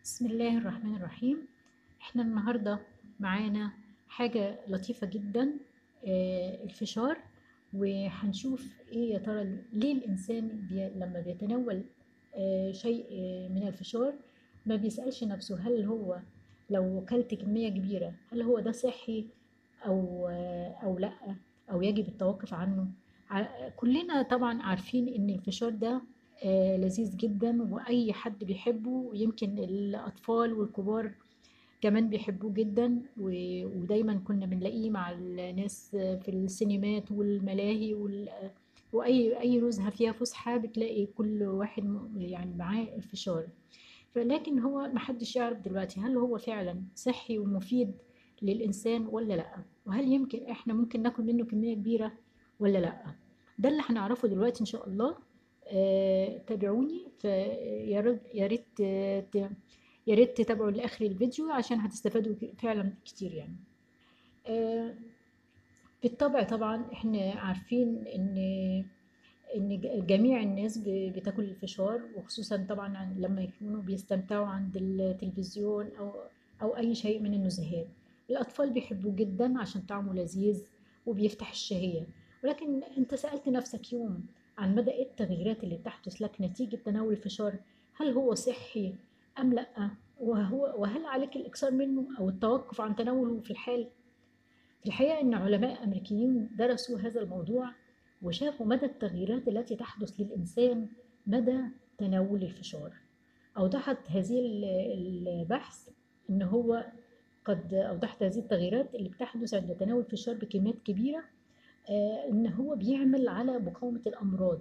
بسم الله الرحمن الرحيم احنا النهاردة معانا حاجة لطيفة جدا آه، الفشار وهنشوف ايه يا ترى ليه الانسان بي لما بيتناول آه، شيء آه، من الفشار ما بيسألش نفسه هل هو لو كلت كمية كبيرة هل هو ده صحي او آه، او لا او يجب التوقف عنه ع- كلنا طبعا عارفين ان الفشار ده آه، لذيذ جدا واي حد بيحبه ويمكن الاطفال والكبار كمان بيحبوه جدا و- ودايما كنا بنلاقيه مع الناس في السينمات والملاهي وال... واي اي نزهه فيها فسحه بتلاقي كل واحد م- يعني معاه الفشار فلكن هو محدش يعرف دلوقتي هل هو فعلا صحي ومفيد للإنسان ولا لأ وهل يمكن إحنا ممكن ناكل منه كمية كبيرة ولا لأ ده اللي هنعرفه دلوقتي إن شاء الله آه، تابعوني فيا ريت يا ريت آه، ت- يا ريت تتابعوا لآخر الفيديو عشان هتستفادوا ك- فعلا كتير يعني آه، بالطبع طبعا احنا عارفين ان ان ج- جميع الناس ب- بتاكل الفشار وخصوصا طبعا عن- لما يكونوا بيستمتعوا عند التلفزيون او او اي شيء من النزهات الاطفال بيحبوه جدا عشان طعمه لذيذ وبيفتح الشهية ولكن انت سألت نفسك يوم عن مدى ايه التغييرات اللي بتحدث لك نتيجة تناول الفشار هل هو صحي ام لا وهو وهل عليك الاكثار منه او التوقف عن تناوله في الحال في الحقيقة أن علماء أمريكيين درسوا هذا الموضوع وشافوا مدى التغييرات التي تحدث للإنسان مدى تناول الفشار أوضحت هذه ال- البحث أن هو قد أوضحت هذه التغييرات اللي بتحدث عند تناول الفشار بكميات كبيرة آه، أن هو بيعمل على مقاومة الأمراض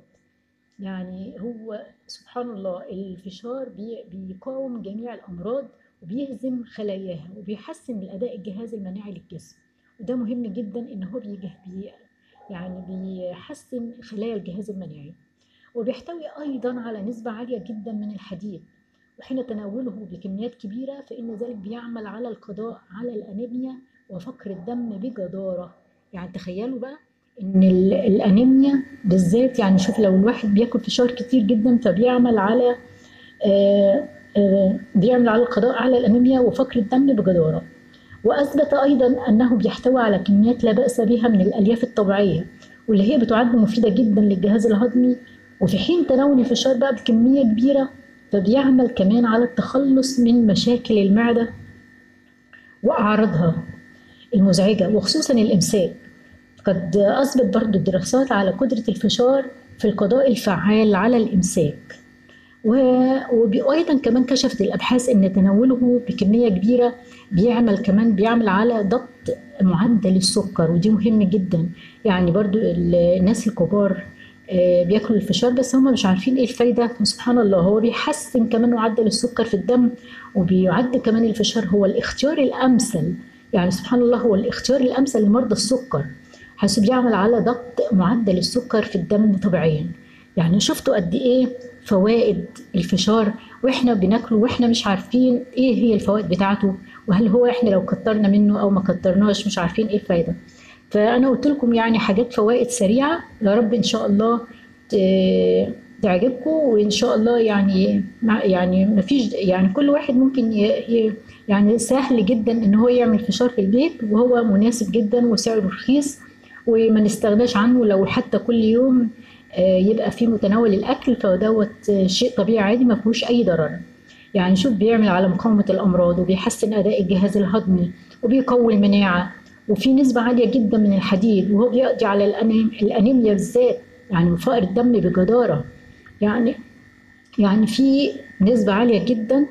يعني هو سبحان الله الفشار بي- بيقاوم جميع الأمراض وبيهزم خلاياها وبيحسن من الأداء الجهاز المناعي للجسم وده مهم جدا إن هو بيجه بي يعني بيحسن خلايا الجهاز المناعي وبيحتوي أيضا على نسبة عالية جدا من الحديد وحين تناوله بكميات كبيرة فإن ذلك بيعمل على القضاء على الأنيميا وفقر الدم بجدارة يعني تخيلوا بقى إن ال- الأنيميا بالذات يعني شوف لو الواحد بياكل فشار كتير جدا فبيعمل على آه، آه، بيعمل على القضاء على الأنيميا وفقر الدم بجدارة وأثبت أيضا أنه بيحتوي على كميات لا بأس بها من الألياف الطبيعية واللي هي بتعد مفيدة جدا للجهاز الهضمي وفي حين تناول الفشار بقى بكمية كبيرة فبيعمل كمان على التخلص من مشاكل المعدة وأعراضها المزعجة وخصوصا الإمساك قد أثبت برضو الدراسات على قدرة الفشار في القضاء الفعال على الإمساك و- وبي- وأيضا كمان كشفت الأبحاث أن تناوله بكمية كبيرة بيعمل كمان بيعمل على ضبط معدل السكر ودي مهم جدا يعني برضو ال- الناس الكبار آه، بياكلوا الفشار بس هم مش عارفين ايه الفايدة سبحان الله هو بيحسن كمان معدل السكر في الدم وبيعد كمان الفشار هو الاختيار الأمثل يعني سبحان الله هو الاختيار الأمثل لمرضى السكر حيث بيعمل على ضبط معدل السكر في الدم طبيعيا يعني شفتوا قد ايه فوائد الفشار واحنا بناكله واحنا مش عارفين ايه هي الفوائد بتاعته وهل هو احنا لو كترنا منه او ما كترناش مش عارفين ايه الفايده فانا قلت لكم يعني حاجات فوائد سريعه يا رب ان شاء الله ت- تعجبكم وان شاء الله يعني مع- يعني ما فيش يعني كل واحد ممكن ي- ي- يعني سهل جدا ان هو يعمل فشار في البيت وهو مناسب جدا وسعره رخيص وما نستغناش عنه لو حتى كل يوم آه، يبقى في متناول الاكل فدوت آه، شيء طبيعي عادي ما فيهوش اي ضرر يعني شوف بيعمل على مقاومة الأمراض وبيحسن أداء الجهاز الهضمي وبيقوي المناعة وفي نسبة عالية جدا من الحديد وهو بيقضي على الأنيم- الأنيميا بالذات يعني فقر الدم بجدارة يعني يعني في نسبة عالية جدا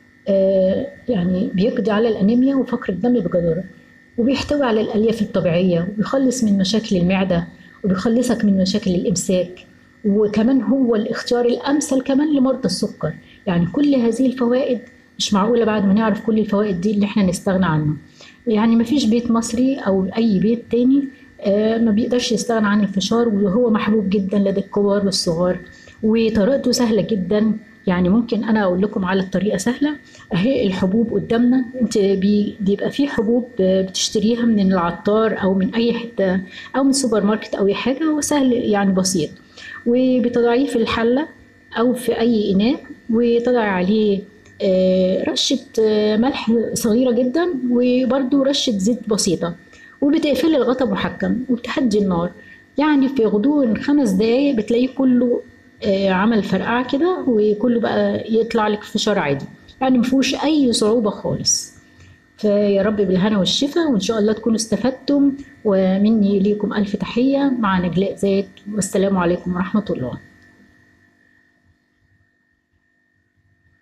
آه، يعني بيقضي على الأنيميا وفقر الدم بجدارة وبيحتوي على الألياف الطبيعية وبيخلص من مشاكل المعدة وبيخلصك من مشاكل الإمساك وكمان هو الاختيار الأمثل كمان لمرضى السكر يعني كل هذه الفوائد مش معقولة بعد ما نعرف كل الفوائد دي اللي احنا نستغنى عنه يعني مفيش بيت مصري أو أي بيت تاني آه، ما بيقدرش يستغنى عن الفشار وهو محبوب جدا لدى الكبار والصغار وطريقته سهلة جدا يعني ممكن انا اقول لكم على الطريقه سهله اهي الحبوب قدامنا انت بي- بيبقى في حبوب بتشتريها من العطار او من اي حته او من سوبر ماركت او اي حاجه هو سهل يعني بسيط وبتضعيه في الحله او في اي اناء وتضعي عليه آه، رشة آه، ملح صغيرة جدا وبرده رشة زيت بسيطة وبتقفلي الغطا محكم وبتهدي النار يعني في غضون خمس دقايق بتلاقيه كله آه، عمل فرقعة كده وكله بقى يطلع لك فشار عادي يعني مفيهوش أي صعوبة خالص فيا رب بالهنا والشفا وإن شاء الله تكونوا استفدتم ومني ليكم ألف تحية مع نجلاء زيت والسلام عليكم ورحمة الله